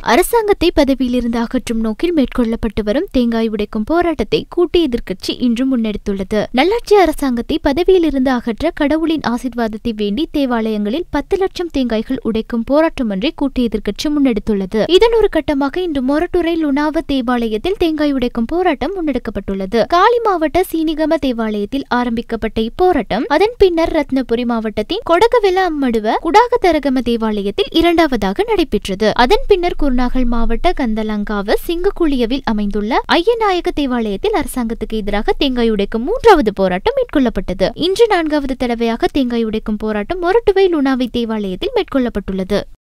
அரசாங்கத்தை பதவியிலிருந்து அகற்றும் நோக்கில் மேற்கொள்ளப்பட்டு வரும் தேங்காய் உடைக்கும் போராட்டத்தை கூட்டு எதிர்க்கட்சி இன்று முன்னெடுத்துள்ளது நல்லாட்சி அரசாங்கத்தை பதவியிலிருந்து அகற்ற கடவுளின் ஆசிர்வாதத்தை வேண்டி தேவாலயங்களில் பத்து லட்சம் தேங்காய்கள் உடைக்கும் போராட்டம் ஒன்றை கூட்டு எதிர்க்கட்சி முன்னெடுத்துள்ளது இதன் ஒரு கட்டமாக இன்று மொரட்டுரை லுணாவ தேவாலயத்தில் தேங்காய் உடைக்கும் போராட்டம் முன்னெடுக்கப்பட்டுள்ளது காலி மாவட்ட சீனிகம தேவாலயத்தில் ஆரம்பிக்கப்பட்ட இப்போராட்டம் அதன் பின்னர் ரத்னபுரி மாவட்டத்தின் கொடகவெல அம்மடுவ குடாகதரகம தேவாலயத்தில் இரண்டாவதாக நடைபெற்றது அதன் பின்னர் குருநாகல் மாவட்ட கந்தலங்காவ சிங்கக்குழியவில் அமைந்துள்ள ஐயநாயக தேவாலயத்தில் அரசாங்கத்துக்கு எதிராக தேங்காய் உடைக்கும் மூன்றாவது போராட்டம் மேற்கொள்ளப்பட்டது இன்று நான்காவது தடவையாக தேங்காய் உடைக்கும் போராட்டம் மொரட்டுவை லுணாவை தேவாலயத்தில் மேற்கொள்ளப்பட்டுள்ளது